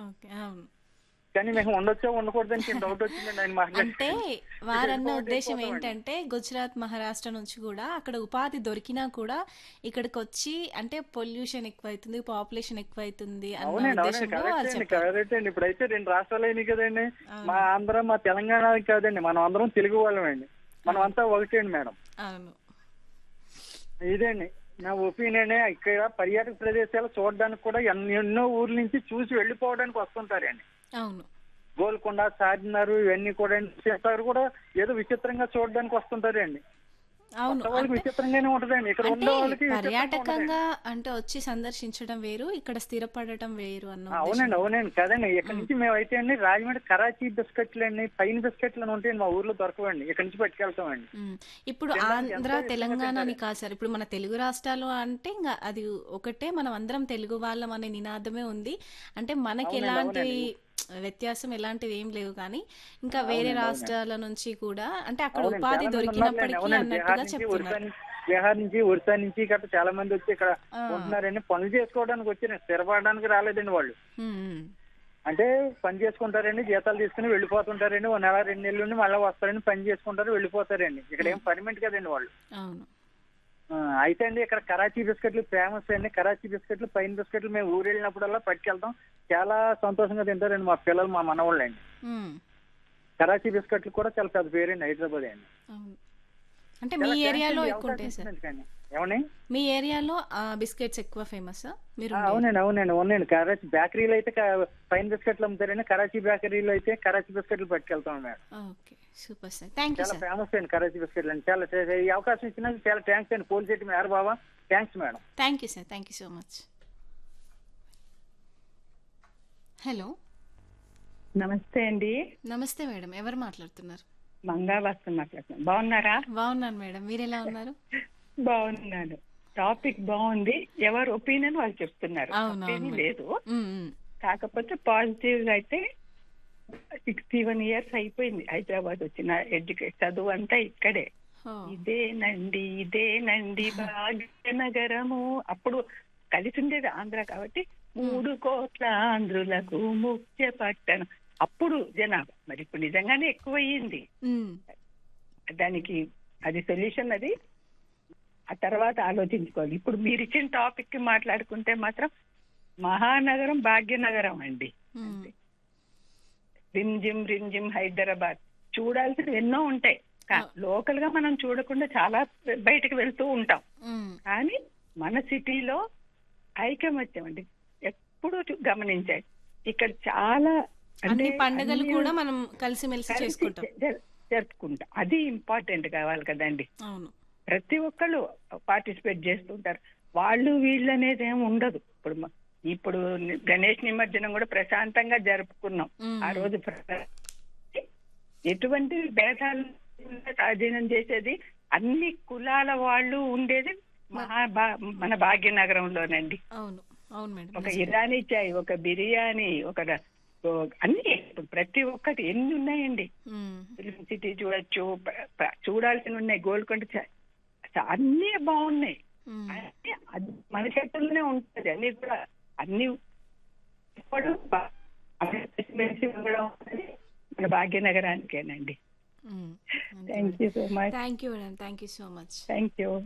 Okay అవును కానీ మేము ఉండొచ్చో ఉండకూడదని చిన్న డౌట్ వచ్చిందండి ఆయన అంటే మాట్లాడి వారన్న ఉద్దేశం ఏంటంటే గుజరాత్ మహారాష్ట్ర నుంచి కూడా అక్కడ ఉపాధి దొరికినా కూడా ఇక్కడికి వచ్చి అంటే పొల్యూషన్ ఎక్కువైతుంది పాపులేషన్ ఎక్కువైతుంది అన్న అవునండి అవునండి ఉద్దేశంలో కరెక్ట్ వాళ్ళు అండి చెప్పారు కరెక్ట్ అండి ఇప్పుడైతే రెండు రాష్ట్రాలు అయినాయి కదండి మా ఆంధ్ర మా తెలంగాణ కాదండి మనం అందరం తెలుగు వాళ్ళమండి మనం అంతా ఒకటే అండి మేడం అవును ఇదండి నా ఒపీనియన్ ఇక్కడ పర్యాటక ప్రదేశాలు చూడడానికి కూడా ఎన్ని- ఎన్నో ఊర్ల నుంచి చూసి వెళ్ళిపోవడానికి వస్తుంటారండి అవును గోల్కొండ చార్మినార్ ఇవన్నీ కూడా చేస్తారు కూడా ఏదో విచిత్రంగా చూడడానికి వస్తుంటారండి అవును కొత్త వాళ్ళకి అంటే విచిత్రంగానే ఉంటదండి ఇక్కడ అంటే ఉండే వాళ్ళకి విచిత్రంగా ఉంటదండి. పర్యాటకంగా అంటే వచ్చి సందర్శించడం వేరు ఇక్కడ స్థిరపడటం వేరు అన్న ఆ, అవునండి అవునండి కదండి ఇక్కడ నుంచి మేము అయితే అండి రాజమండ్రి కరాచీ బిస్కెట్లు అండి పైన బిస్కెట్లు అని ఉంటాయండి మా ఊర్లో దొరకవండి ఇక్కడ నుంచి పట్టుకెళ్తామండి ఉమ్. ఇప్పుడు తినడానికి ఆంధ్ర ఎంతో తెలంగాణ అని కాదు సార్ ఇప్పుడు మన తెలుగు రాష్ట్రాలు అంటే ఇంకా అది ఒకటే మనం అందరం తెలుగు వాళ్ళం అనే నినాదమే ఉంది అంటే మనకి అవునండి, ఎలాంటి అవునండి. వ్యత్యాసం ఎలాంటివి ఏం లేవు కానీ ఇంకా వేరే అవునండి, అవునండి. రాష్ట్రాల నుంచి కూడా అంటే అక్కడ అవునండి, ఉపాధి చాలా మంది దొరికినప్పటికీ ఉన్నారులేండి. అవునండి, బిహార్ అన్నట్టుగా నుంచి ఒరిస్సా చెప్తున్నారు నుంచి బీహార్ నుంచి ఒరిస్సా నుంచి గట్రా చాలా మంది వచ్చి ఇక్కడ ఆ. ఉంటున్నారండి పనులు చేసుకోవడానికి వచ్చి స్థిరపడడానికి రాలేదండి వాళ్ళు ఉమ్, ఉమ్. అంటే పని చేసుకుంటారండి జీతాలు తీసుకుని వెళ్ళిపోతుంటారండి ఓ నెల రెండు నెలల నుండి మళ్ళీ వస్తారండి పని చేసుకుంటారు వెళ్ళిపోతారండి ఇక్కడ ఏం పర్మనెంట్ కదండి వాళ్ళు అవును ఆ, అయితే అండి ఇక్కడ కరాచీ బిస్కెట్లు ఫేమస్ అండి కరాచీ బిస్కెట్లు పైన బిస్కెట్లు మేము ఊరు వెళ్ళినప్పుడల్లా పట్టుకెళ్తాం చాలా సంతోషంగా తింటారండి మా పిల్లలు మా మనవాళ్ళు అండి ఉమ్, కరాచీ బిస్కెట్లు కూడా చాలా పెద్ద పేరండి హైదరాబాద్ అండి అవును అంటే మీ చాలా ఏరియాలో thanks అండి, ఎక్కువ ఉంటాయి అవకాశం సార్ ఇచ్చినందుకు అండి. ఏమండి మీ ఏరియాలో బిస్కెట్స్ ఎక్కువ ఫేమస్ మీరు ఆ, ఉండే- అవునండి అవునండి అవునండి కరాచీ బేకరీలో అయితే క- పైన బిస్కెట్లు అమ్ముతారండి కరాచీ బేకరీలో అయితే కరాచీ బిస్కెట్లు పట్టుకెళ్తాం madam okay super sir thank you చాలా సార్ ఫేమస్ అండి కరాచీ బిస్కెట్లు అండి చాలా చాలా- ఈ అవకాశం ఇచ్చినందుకు చాలా థ్యాంక్స్ అండి పోలిశెట్టి మేర బాబా thanks madam thank you sir thank you so much hello నమస్తే అండి నమస్తే మేడం ఎవరు మాట్లాడుతున్నారు మంగా వస్తు మాట్లాడుతున్నాను బాగున్నారా బాగున్నాను మేడం మీరు ఎలా ఉన్నారు బాగున్నాను టాపిక్ బాగుంది ఎవరు ఒపీనియన్ వాళ్ళు చెప్తున్నారు అవును, తప్పేమీ అవును. లేదు ఉమ్, ఉమ్. కాకపోతే పాజిటివ్ గా అయితే సిక్స్టీ వన్ ఇయర్స్ అయిపోయింది హైదరాబాద్ వచ్చిన ఎడ్యుకేట్ చదువు అంతా ఇక్కడే ఓ, ఇదేనండి ఇదేనండి భాగ్యనగరము అప్పుడు కలిసి ఉండేది ఆంధ్ర కాబట్టి మూడు కోట్ల ఆంధ్రులకు ముఖ్య పట్టణం అప్పుడు జనాభా మరి ఇప్పుడు నిజంగానే ఎక్కువయ్యింది ఉమ్, దానికి అది సొల్యూషన్ అది ఆ తర్వాత ఆలోచించుకోవాలి ఇప్పుడు మీరు ఇచ్చిన టాపిక్ కి మాట్లాడుకుంటే మాత్రం మహానగరం భాగ్యనగరం అండి ఉమ్, రింజిమ్ రింజిమ్ హైదరాబాద్ చూడాల్సినవి ఎన్నో ఉంటాయి లోకల్ గా మనం చూడకుండా చాలా బయటకు వెళ్తూ ఉంటాం ఉమ్, కానీ మన సిటీలో ఐకమత్యం అండి ఎప్పుడు గమనించాయి ఇక్కడ చాలా అన్ని పండుగలు అన్ని కూడా మనం కలిసిమెలిసి కలిసి చేసుకుంటాం జ- జరుపుకుంటాం అది ఇంపార్టెంట్ కావాలి కదండి అవును ప్రతి ఒక్కళ్ళు పార్టిసిపేట్ చేస్తుంటారు వాళ్ళు వీళ్ళు అనేది ఏమి ఉండదు ఇప్పుడు మ- ఇప్పుడు ని- గణేష్ నిమజ్జనం కూడా ప్రశాంతంగా జరుపుకున్నాం మ్మ్. ఆ రోజు ప్ర- ఎటువంటి భేదాలు లేకుండా స్వాధీనం చేసేది అన్ని కులాల వాళ్ళు ఉండేది మహా భా- మన భాగ్యనగరంలోనండి అవును అవును మేడం ఒక నిజమే. ఇరానీ చాయ్ ఒక బిర్యానీ ఒక ర- ఓ- అన్ని ఇప్పుడు ప్రతి ఒక్కటి ఎన్ని ఉన్నాయండి ఉమ్, ఫిలిం సిటీ చూడొచ్చు ప- ప- చూడాల్సిన ఉన్నాయి గోల్కొండ చ- చ- అన్నీ బాగున్నాయి ఉమ్, అన్నీ అది మన చేతుల్లోనే ఉంటుంది అన్ని కూడా అన్ని ఇప్పుడు బా- అన్ని కలిసిమెలిసి ఉండడం అనేది మన భాగ్యనగరానికేనండి ఉమ్. అంతే thank you so much thank you madam thank you so much thank you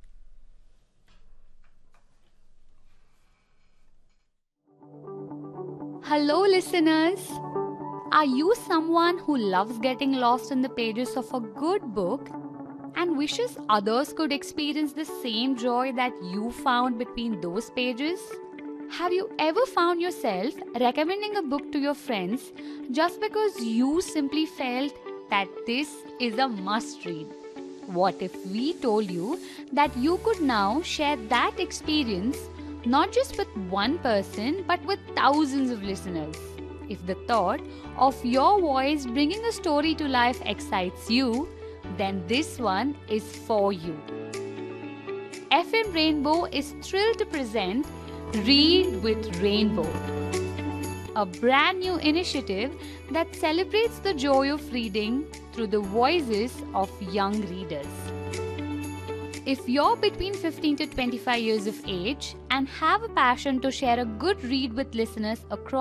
Hello, listeners. Are you someone who loves getting lost in the pages of a good book and wishes others could experience the same joy that you found between those pages? Have you ever found yourself recommending a book to your friends just because you simply felt that this is a must read? What if we told you that you could now share that experience not just with one person but with thousands of listeners? If the thought of your voice bringing a story to life excites you, then this one is for you. FM Rainbow is thrilled to present Read with Rainbow, a brand new initiative that celebrates the joy of reading through the voices of young readers. If you're between 15 to 25 years of age and have a passion to share a good read with listeners across